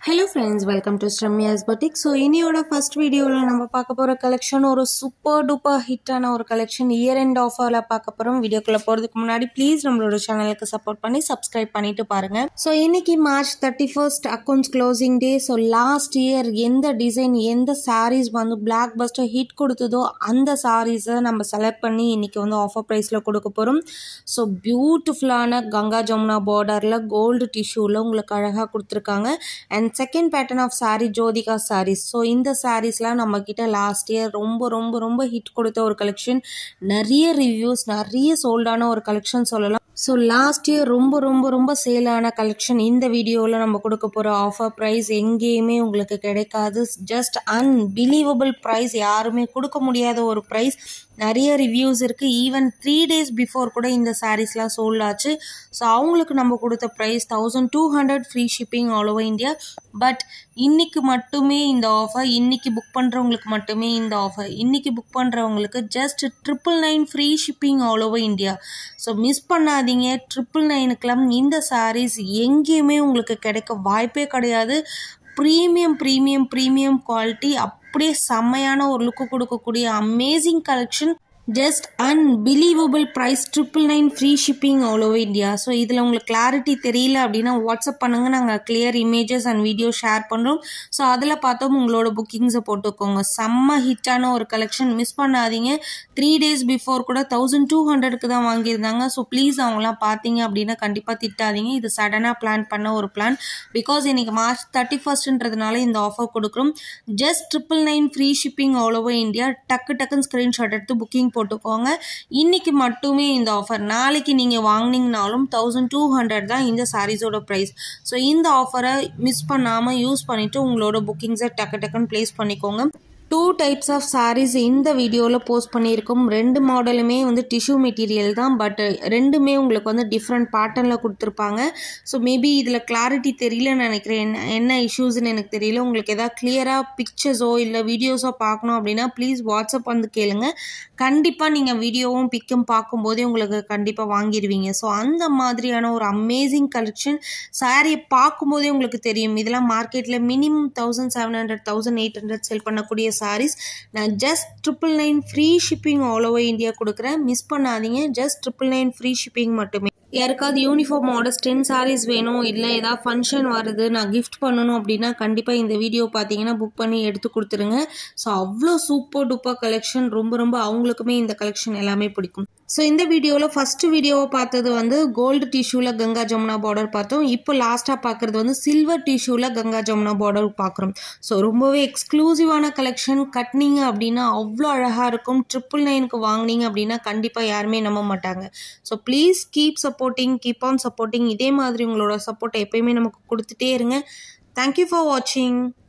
hello friends welcome to ஸ்ரம்யாஸ் பட்டிக் so இனியோட ஃபர்ஸ்ட் வீடியோவில் நம்ம பார்க்க போகிற கலெக்ஷன் ஒரு சூப்பர் டூப்பர் ஹிட்டான ஒரு கலெக்ஷன் இயர் எண்ட் ஆஃபரில் பார்க்க போகிறோம் வீடியோக்குள்ளே போகிறதுக்கு முன்னாடி ப்ளீஸ் நம்மளோட சேனலுக்கு சப்போர்ட் பண்ணி சப்ஸ்கிரைப் பண்ணிட்டு பாருங்கள் ஸோ இன்னைக்கு March thirty first accounts closing day so last year எந்த டிசைன் எந்த சாரீஸ் வந்து பிளாக் பஸ்டர் ஹிட் கொடுத்ததோ அந்த சாரீஸை நம்ம செலக்ட் பண்ணி இன்னைக்கு வந்து ஆஃபர் ப்ரைஸில் கொடுக்க போகிறோம் ஸோ பியூட்டிஃபுல்லான கங்கா ஜமுனா பார்டரில் கோல்டு டிஷ்யூவில் உங்களுக்கு அழகாக கொடுத்துருக்காங்க and second pattern of saree Jyothika sarees so இந்த சாரீஸ்லாம் நம்ம கிட்ட லாஸ்ட் இயர் ரொம்ப ரொம்ப ரொம்ப ஹிட் கொடுத்த ஒரு கலெக்ஷன் நிறைய ரிவ்யூஸ் நிறைய சோல்டான ஒரு கலெக்ஷன் சொல்லலாம் ஸோ லாஸ்ட் இயர் ரொம்ப ரொம்ப ரொம்ப சேலான கலெக்ஷன் இந்த வீடியோவில் நம்ம கொடுக்க போகிற ஆஃபர் ப்ரைஸ் எங்கேயுமே உங்களுக்கு கிடைக்காது ஜஸ்ட் அன்பிலீவபிள் ப்ரைஸ் யாருமே கொடுக்க முடியாத ஒரு ப்ரைஸ் நிறைய ரிவ்யூஸ் இருக்குது ஈவன் த்ரீ டேஸ் பிஃபோர் கூட இந்த சாரீஸ்லாம் சோல்ட் ஆச்சு ஸோ அவங்களுக்கு நம்ம கொடுத்த price thousand two hundred free shipping all over India but இன்னைக்கு மட்டுமே இந்த ஆஃபர் இன்னைக்கு புக் பண்ணுறவங்களுக்கு மட்டுமே இந்த ஆஃபர் இன்னைக்கு புக் பண்ணுறவங்களுக்கு just triple nine free shipping all over India so miss பண்ணாதீங்க ட்ரிபிள் நைனுக்கெல்லாம் இந்த சாரீஸ் எங்கேயுமே உங்களுக்கு கிடைக்க வாய்ப்பே கிடையாது ப்ரீமியம் ப்ரீமியம் ப்ரீமியம் குவாலிட்டி அப்படியே செம்மையான ஒரு லுக்கு கொடுக்கக்கூடிய amazing collection just unbelievable price triple nine free shipping all over India so இதில் உங்களுக்கு கிளாரிட்டி தெரியல அப்படின்னா வாட்ஸ்அப் பண்ணுங்கள் நாங்கள் clear images and video share பண்ணுறோம் ஸோ அதில் பார்த்தோம் உங்களோட புக்கிங்ஸை போட்டுக்கோங்க செம்ம ஹிட்டான ஒரு கலெக்ஷன் மிஸ் பண்ணாதீங்க த்ரீ டேஸ் பிஃபோர் கூட தௌசண்ட் டூ ஹண்ட்ரடுக்கு தான் வாங்கியிருந்தாங்க ஸோ ப்ளீஸ் அவங்களாம் பார்த்தீங்க அப்படின்னா கண்டிப்பாக திட்டாதீங்க இது சடனாக பிளான் பண்ண ஒரு பிளான் பிகாஸ் இன்னைக்கு மார்ச் தேர்ட்டி ஃபர்ஸ்ட்ன்றதுனால இந்த ஆஃபர் கொடுக்குறோம் just triple nine free shipping all over India டக்கு டக்குன்னு ஸ்க்ரீன்ஷாட் எடுத்து புக்கிங் போட்டுக்கோங்க இன்னைக்கு மட்டுமே இந்த ஆஃபர் நாளைக்கு நீங்கள் வாங்கினீங்கனாலும் தௌசண்ட் டூ ஹண்ட்ரட் தான் இந்த சாரீஸோட ப்ரைஸ் ஸோ இந்த ஆஃபரை மிஸ் பண்ணாமல் யூஸ் பண்ணிவிட்டு உங்களோட புக்கிங்ஸை டக்கு டக்குன்னு ப்ளேஸ் பண்ணிக்கோங்க டூ டைப்ஸ் ஆஃப் சாரீஸ் இந்த வீடியோவில் போஸ்ட் பண்ணியிருக்கோம் ரெண்டு மாடலுமே வந்து டிஷ்யூ மெட்டீரியல் தான் பட் ரெண்டுமே உங்களுக்கு வந்து டிஃப்ரெண்ட் பேட்டர்னில் கொடுத்துருப்பாங்க ஸோ மேபி இதில் கிளாரிட்டி தெரியலன்னு நினைக்கிறேன் என்ன என்ன இஷ்யூஸ்னு எனக்கு தெரியல உங்களுக்கு எதாவது கிளியராக பிக்சர்ஸோ இல்லை வீடியோஸோ பார்க்கணும் அப்படின்னா ப்ளீஸ் வாட்ஸ்அப் வந்து கேளுங்க கண்டிப்பாக நீங்கள் வீடியோவும் பிக்கும் பார்க்கும்போதே உங்களுக்கு கண்டிப்பாக வாங்கிடுவீங்க ஸோ அந்த மாதிரியான ஒரு அமேசிங் கலெக்ஷன் சாரியை பார்க்கும்போதே உங்களுக்கு தெரியும் இதெல்லாம் மார்க்கெட்டில் minimum thousand seven hundred thousand eight hundred sell பண்ணக்கூடிய சாரீஸ் நான் just triple nine free shipping all over India கொடுக்குறேன் மிஸ் பண்ணாதீங்க just triple nine free shipping மட்டுமே யாருக்காவது யூனிஃபார்ம் ஆர்டர்ஸ் டென் சாரீஸ் வேணும் இல்லை ஏதாவது ஃபங்க்ஷன் வருது நான் கிஃப்ட் பண்ணணும் அப்படின்னா கண்டிப்பாக இந்த வீடியோ பார்த்தீங்கன்னா புக் பண்ணி எடுத்து கொடுத்துருங்க ஸோ அவ்வளோ சூப்பர் டூப்பர் கலெக்ஷன் ரொம்ப ரொம்ப அவங்களுக்குமே இந்த கலெக்ஷன் எல்லாமே பிடிக்கும் ஸோ இந்த வீடியோவில் ஃபஸ்ட்டு வீடியோவை பார்த்தது வந்து கோல்டு டிஷ்யூவில் கங்கா ஜமுனா பார்டர் பார்த்தோம் இப்போ லாஸ்ட்டாக பார்க்குறது வந்து சில்வர் டிஷ்யூவில் கங்கா ஜமுனா பார்டர் பார்க்குறோம் ஸோ ரொம்பவே எக்ஸ்க்ளூசிவான கலெக்ஷன் கட்டினீங்க அப்படின்னா அவ்வளோ அழகாக இருக்கும் ட்ரிபிள் நைனுக்கு வாங்கினீங்க அப்படின்னா கண்டிப்பாக யாருமே நம்ப மாட்டாங்க so please keep supporting keep on supporting இதே மாதிரி உங்களோட சப்போர்ட்டை எப்பயுமே நமக்கு கொடுத்துட்டே இருங்க தேங்க்யூ ஃபார் வாட்சிங்